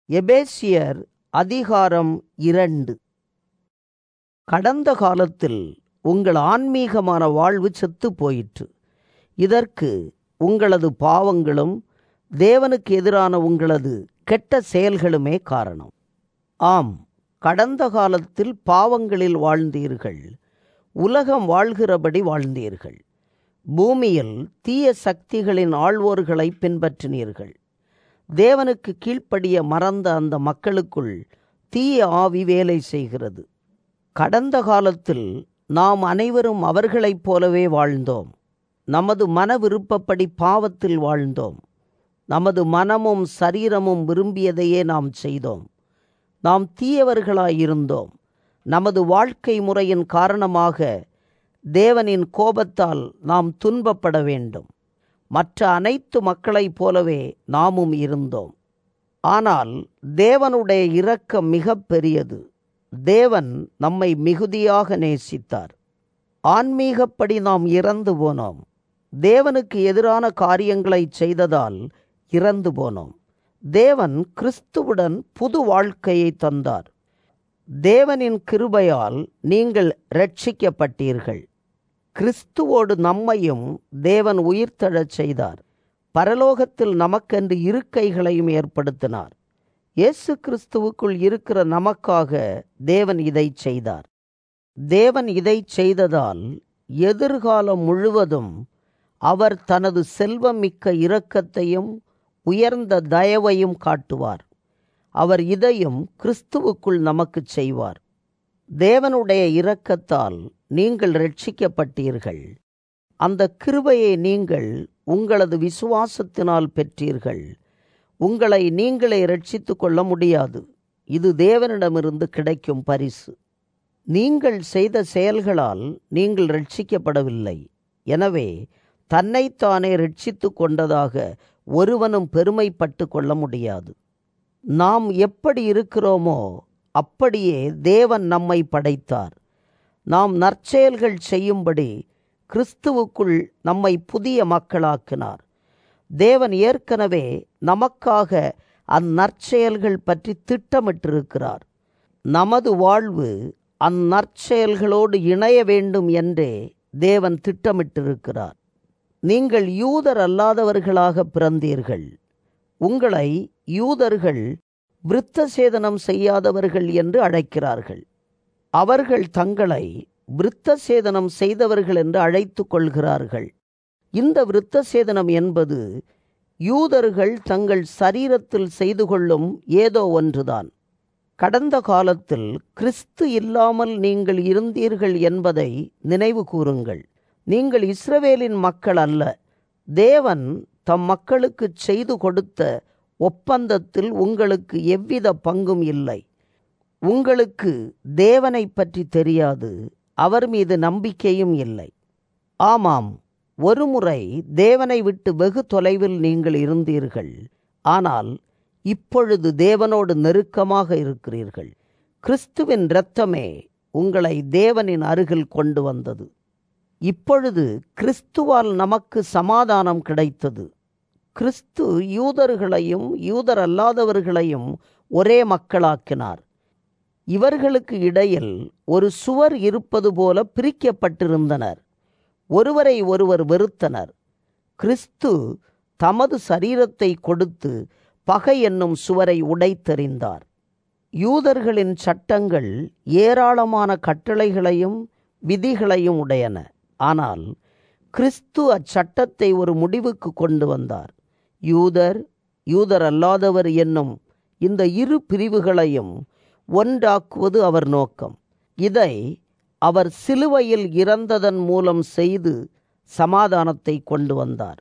எபேசியர் அதிகாரம் இரண்டு கடந்த காலத்தில் உங்கள் ஆன்மீகமான வாழ்வு செத்துப் போயிற்று இதற்கு உங்களது பாவங்களும் தேவனுக்கு எதிரான உங்களது கெட்ட செயல்களுமே காரணம் ஆம் கடந்த காலத்தில் பாவங்களில் வாழ்ந்தீர்கள் உலகம் வாழ்கிறபடி வாழ்ந்தீர்கள் பூமியில் தீய சக்திகளின் ஆள்வோர்களை பின்பற்றினீர்கள் தேவனுக்கு கீழ்ப்படிய மறந்த அந்த மக்களுக்குள் தீய ஆவி வேலை செய்கிறது கடந்த காலத்தில் நாம் அனைவரும் அவர்களைப் போலவே வாழ்ந்தோம் நமது மன விருப்பப்படி பாவத்தில் வாழ்ந்தோம் நமது மனமும் சரீரமும் விரும்பியதையே நாம் செய்தோம் நாம் தீயவர்களாயிருந்தோம் நமது வாழ்க்கை முறையின் காரணமாக தேவனின் கோபத்தால் நாம் துன்பப்பட வேண்டும் மற்ற அனைத்து மக்களைப் போலவே நாமும் இருந்தோம் ஆனால் தேவனுடைய இரக்கம் மிக பெரியது தேவன் நம்மை மிகுதியாக நேசித்தார் ஆன்மீகப்படி நாம் இறந்து போனோம் தேவனுக்கு எதிரான காரியங்களை செய்ததால் இறந்து போனோம் தேவன் கிறிஸ்துவுடன் புது வாழ்க்கையை தந்தார் தேவனின் கிருபையால் நீங்கள் ரட்சிக்கப்பட்டீர்கள் கிறிஸ்துவோடு நம்மையும் தேவன் உயிர்த்தெழச் செய்தார் பரலோகத்தில் நமக்கென்று இருக்கைகளையும் ஏற்படுத்தினார் இயேசு கிறிஸ்துவுக்குள் இருக்கிற நமக்காக தேவன் இதை செய்தார் தேவன் இதை செய்ததால் எதிர்காலம் முழுவதும் அவர் தனது செல்வமிக்க இரக்கத்தையும் உயர்ந்த தயவையும் காட்டுவார் அவர் இதையும் கிறிஸ்துவுக்குள் நமக்கு செய்வார் தேவனுடைய இரக்கத்தால் நீங்கள் ரட்சிக்கப்பட்டீர்கள் அந்த கிருபையை நீங்கள் உங்களது விசுவாசத்தினால் பெற்றீர்கள் உங்களை நீங்களே ரட்சித்து கொள்ள முடியாது இது தேவனிடமிருந்து கிடைக்கும் பரிசு நீங்கள் செய்த செயல்களால் நீங்கள் ரட்சிக்கப்படவில்லை எனவே தன்னைத்தானே ரட்சித்து கொண்டதாக ஒருவனும் பெருமைப்பட்டு கொள்ள முடியாது நாம் எப்படி இருக்கிறோமோ அப்படியே தேவன் நம்மை படைத்தார் நாம் நற்செயல்கள் செய்யும்படி கிறிஸ்துவுக்குள் நம்மை புதிய மக்களாக்கினார் தேவன் ஏற்கனவே நமக்காக அந்நற்செயல்கள் பற்றி திட்டமிட்டிருக்கிறார் நமது வாழ்வு அந்நற்செயல்களோடு இணைய வேண்டும் என்றே தேவன் திட்டமிட்டிருக்கிறார் நீங்கள் யூதர் அல்லாதவர்களாக பிறந்தீர்கள் உங்களை யூதர்கள் விருத்த சேதனம் செய்யாதவர்கள் என்று அழைக்கிறார்கள் அவர்கள் தங்களை விருத்த சேதனம் செய்தவர்கள் என்று அழைத்து கொள்கிறார்கள் இந்த விருத்த சேதனம் என்பது யூதர்கள் தங்கள் சரீரத்தில் செய்து கொள்ளும் ஏதோ ஒன்றுதான் கடந்த காலத்தில் கிறிஸ்து இல்லாமல் நீங்கள் இருந்தீர்கள் என்பதை நினைவு கூறுங்கள் நீங்கள் இஸ்ரவேலின் மக்கள் அல்ல தேவன் தம் மக்களுக்கு செய்து கொடுத்த ஒப்பந்தத்தில் உங்களுக்கு எவ்வித பங்கும் இல்லை உங்களுக்கு தேவனை பற்றி தெரியாது அவர் மீது நம்பிக்கையும் இல்லை ஆமாம் ஒருமுறை தேவனை விட்டு வெகு தொலைவில் நீங்கள் இருந்தீர்கள் ஆனால் இப்பொழுது தேவனோடு நெருக்கமாக இருக்கிறீர்கள் கிறிஸ்துவின் இரத்தமே உங்களை தேவனின் அருகில் கொண்டு வந்தது இப்பொழுது கிறிஸ்துவால் நமக்கு சமாதானம் கிடைத்தது கிறிஸ்து யூதர்களையும் யூதர் அல்லாதவர்களையும் ஒரே மக்களாக்கினார் இவர்களுக்கு இடையில் ஒரு சுவர் இருப்பது போல பிரிக்கப்பட்டிருந்தனர் ஒருவரை ஒருவர் வெறுத்தனர் கிறிஸ்து தமது சரீரத்தை கொடுத்து பகை என்னும் சுவரை உடைத்தெறிந்தார் யூதர்களின் சட்டங்கள் ஏராளமான கட்டளைகளையும் விதிகளையும் உடையன ஆனால் கிறிஸ்து அச்சட்டத்தை ஒரு முடிவுக்கு கொண்டு வந்தார் யூதர் யூதர் அல்லாதவர் என்னும் இந்த இரு பிரிவுகளையும் ஒன்றாக்குவது அவர் நோக்கம் இதை அவர் சிலுவையில் இறந்ததன் மூலம் செய்து சமாதானத்தை கொண்டு வந்தார்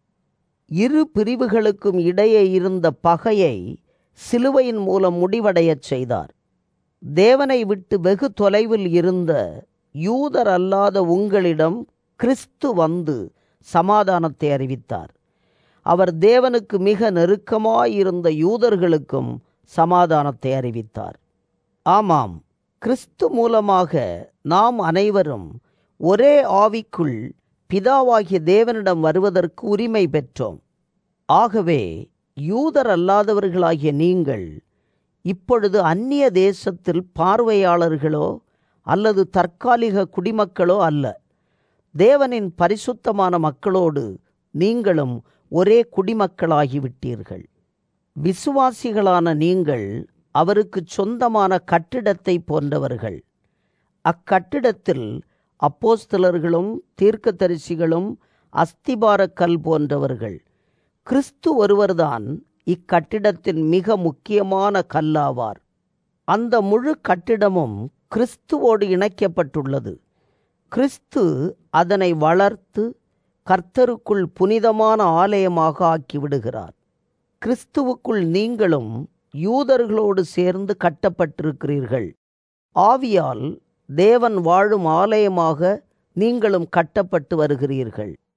இரு பிரிவுகளுக்கும் இடையே இருந்த பகையை சிலுவையின் மூலம் முடிவடையச் செய்தார் தேவனை விட்டு வெகு தொலைவில் இருந்த யூதர் அல்லாத உங்களிடம் கிறிஸ்து வந்து சமாதானத்தை அறிவித்தார் அவர் தேவனுக்கு மிக நெருக்கமாயிருந்த யூதர்களுக்கும் சமாதானத்தை அறிவித்தார் ஆமாம் கிறிஸ்து மூலமாக நாம் அனைவரும் ஒரே ஆவிக்குள் பிதாவாகிய தேவனிடம் வருவதற்கு உரிமை பெற்றோம் ஆகவே யூதர் அல்லாதவர்களாகிய நீங்கள் இப்பொழுது அந்நிய தேசத்தில் பார்வையாளர்களோ அல்லது தற்காலிக குடிமக்களோ அல்ல தேவனின் பரிசுத்தமான மக்களோடு நீங்களும் ஒரே குடிமக்களாகிவிட்டீர்கள் விசுவாசிகளான நீங்கள் அவருக்கு சொந்தமான கட்டிடத்தை போன்றவர்கள் அக்கட்டிடத்தில் அப்போஸ்தலர்களும் தீர்க்கதரிசிகளும் அஸ்திபாரக் கல் போன்றவர்கள் கிறிஸ்து ஒருவர்தான் இக்கட்டிடத்தின் மிக முக்கியமான கல்லாவார் அந்த முழு கட்டிடமும் கிறிஸ்துவோடு இணைக்கப்பட்டுள்ளது கிறிஸ்து அதனை வளர்த்து கர்த்தருக்குள் புனிதமான ஆலயமாக ஆக்கிவிடுகிறார் கிறிஸ்துவுக்குள் நீங்களும் யூதர்களோடு சேர்ந்து கட்டப்பட்டிருக்கிறீர்கள் ஆவியால் தேவன் வாழும் ஆலயமாக நீங்களும் கட்டப்பட்டு வருகிறீர்கள்